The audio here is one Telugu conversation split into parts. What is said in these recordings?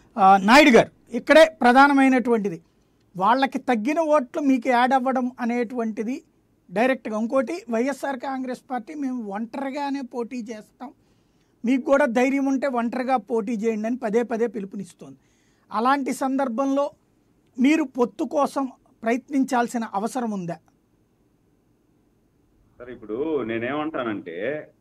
ఆ, నాయుడు గారు ఇక్కడే ప్రధానమైనటువంటిది వాళ్ళకి తగ్గిన ఓట్లు మీకు యాడ్ అవ్వడం అనేటువంటిది డైరెక్ట్గా ఇంకోటి వైఎస్ఆర్ కాంగ్రెస్ పార్టీ మేము ఒంటరిగానే పోటీ చేస్తాం మీకు కూడా ధైర్యం ఉంటే ఒంటరిగా పోటీ చేయండి అని పదే పదే పిలుపునిస్తోంది అలాంటి సందర్భంలో మీరు పొత్తు కోసం ప్రయత్నించాల్సిన అవసరం ఉందా సరే ఇప్పుడు నేనేమంటానంటే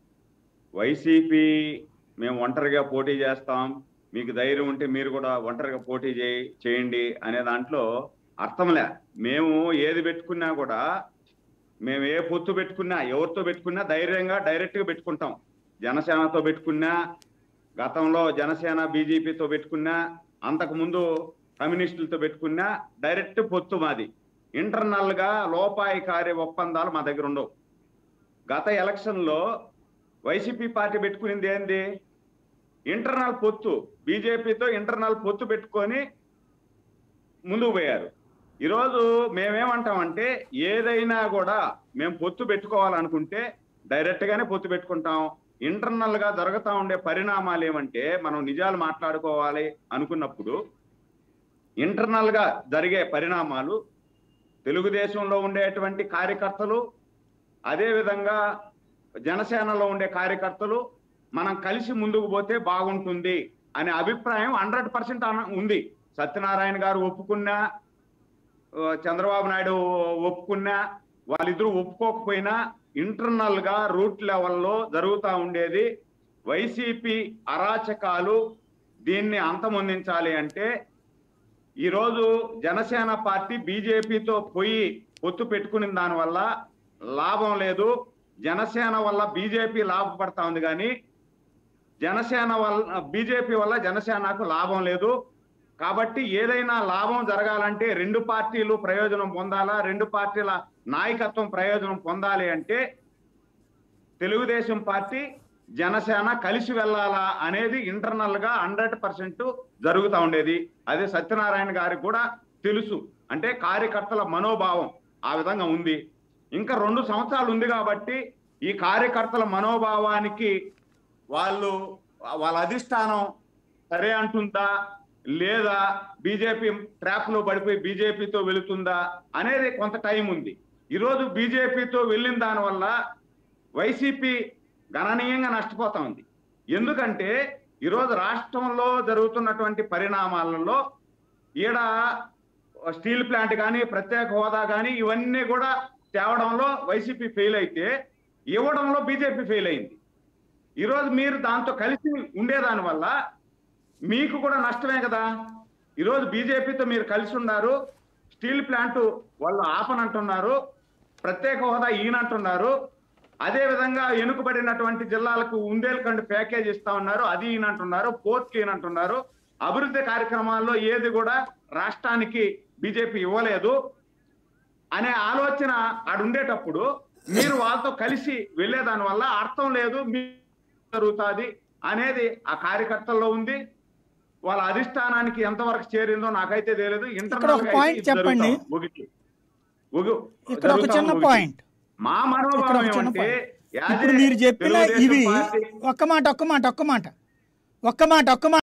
వైసీపీ మేము ఒంటరిగా పోటీ చేస్తాం మీకు ధైర్యం ఉంటే మీరు కూడా ఒంటరిగా పోటీ చేయి చేయండి అనే దాంట్లో అర్థంలే మేము ఏది పెట్టుకున్నా కూడా మేము ఏ పొత్తు పెట్టుకున్నా ఎవరితో పెట్టుకున్నా ధైర్యంగా డైరెక్ట్గా పెట్టుకుంటాం జనసేనతో పెట్టుకున్నా గతంలో జనసేన బీజేపీతో పెట్టుకున్నా అంతకుముందు కమ్యూనిస్టులతో పెట్టుకున్నా డైరెక్ట్ పొత్తు మాది ఇంటర్నల్ గా లోపాయికారి ఒప్పందాలు మా దగ్గర ఉండవు గత ఎలక్షన్ లో వైసీపీ పార్టీ పెట్టుకునింది ఏంది ఇంటర్నల్ పొత్తు బీజేపీతో ఇంటర్నల్ పొత్తు పెట్టుకొని ముందుకు పోయారు ఈరోజు మేమేమంటామంటే ఏదైనా కూడా మేము పొత్తు పెట్టుకోవాలనుకుంటే డైరెక్ట్ గానే పొత్తు పెట్టుకుంటాం ఇంటర్నల్ గా జరుగుతా ఉండే పరిణామాలు ఏమంటే మనం నిజాలు మాట్లాడుకోవాలి అనుకున్నప్పుడు ఇంటర్నల్ గా జరిగే పరిణామాలు తెలుగుదేశంలో ఉండేటువంటి కార్యకర్తలు అదే విధంగా జనసేనలో ఉండే కార్యకర్తలు మనం కలిసి ముందుకు పోతే బాగుంటుంది అనే అభిప్రాయం హండ్రెడ్ పర్సెంట్ ఉంది సత్యనారాయణ గారు ఒప్పుకున్నా ఆ, చంద్రబాబు నాయుడు ఒప్పుకున్నా వాళ్ళిద్దరూ ఒప్పుకోకపోయినా ఇంటర్నల్ గా రూట్ లెవెల్లో జరుగుతూ ఉండేది వైసీపీ అరాచకాలు దీన్ని అంతమొందించాలి అంటే ఈరోజు జనసేన పార్టీ బీజేపీతో పోయి పొత్తు పెట్టుకుని దానివల్ల లాభం లేదు జనసేన వల్ల బీజేపీ లాభపడతా ఉంది కానీ జనసేన వల్ల బీజేపీ వల్ల జనసేనకు లాభం లేదు కాబట్టి ఏదైనా లాభం జరగాలంటే రెండు పార్టీలు ప్రయోజనం పొందాలా రెండు పార్టీల నాయకత్వం ప్రయోజనం పొందాలి అంటే తెలుగుదేశం పార్టీ జనసేన కలిసి వెళ్ళాలా అనేది ఇంటర్నల్ గా హండ్రెడ్ పర్సెంట్ జరుగుతూ ఉండేది అదే సత్యనారాయణ గారికి కూడా తెలుసు అంటే కార్యకర్తల మనోభావం ఆ విధంగా ఉంది ఇంకా రెండు సంవత్సరాలు ఉంది కాబట్టి ఈ కార్యకర్తల మనోభావానికి వాళ్ళు వాళ్ళ అధిష్టానం సరే అంటుందా లేదా బీజేపీ ట్రాప్ లో పడిపోయి బీజేపీతో వెళుతుందా అనేది కొంత టైం ఉంది ఈరోజు బీజేపీతో వెళ్ళిన దానివల్ల వైసీపీ గణనీయంగా నష్టపోతా ఉంది ఎందుకంటే ఈరోజు రాష్ట్రంలో జరుగుతున్నటువంటి పరిణామాలలో ఈడ స్టీల్ ప్లాంట్ కానీ ప్రత్యేక హోదా కానీ ఇవన్నీ కూడా తేవడంలో వైసీపీ ఫెయిల్ అయితే ఇవ్వడంలో బీజేపీ ఫెయిల్ అయింది ఈరోజు మీరు దాంతో కలిసి ఉండేదాని వల్ల మీకు కూడా నష్టమే కదా ఈరోజు బీజేపీతో మీరు కలిసి ఉన్నారు స్టీల్ ప్లాంట్ వాళ్ళు ఆపనంటున్నారు ప్రత్యేక హోదా ఈయనంటున్నారు అదే విధంగా వెనుకబడినటువంటి జిల్లాలకు ఉందేలకండు ప్యాకేజ్ ఇస్తా ఉన్నారు అది ఈయనంటున్నారు పోర్ట్ ఈయనంటున్నారు అభివృద్ధి కార్యక్రమాల్లో ఏది కూడా రాష్ట్రానికి బీజేపీ ఇవ్వలేదు అనే ఆలోచన ఆడ ఉండేటప్పుడు మీరు వాళ్ళతో కలిసి వెళ్ళేదాని వల్ల అర్థం లేదు మీ జరుగుతుంది అనేది ఆ కార్యకర్తల్లో ఉంది వాళ్ళ అధిష్టానానికి ఎంతవరకు చేరిందో నాకైతే తెలియదు ఇక్కడ ఒక point చెప్పండి. ఇక్కడ ఒక చిన్న పాయింట్ మా ఇక్కడ మనోభావం ఒక చిన్న ఏమంటే పాయింట్ యాజ్ ఇప్పుడు ఏ మీరు చెప్పిన తెలుగుదేశం ఇవి పార్టీ ఒక్క మాట ఒక్క మాట ఒక్క మాట ఒక్క మాట ఒక్క మాట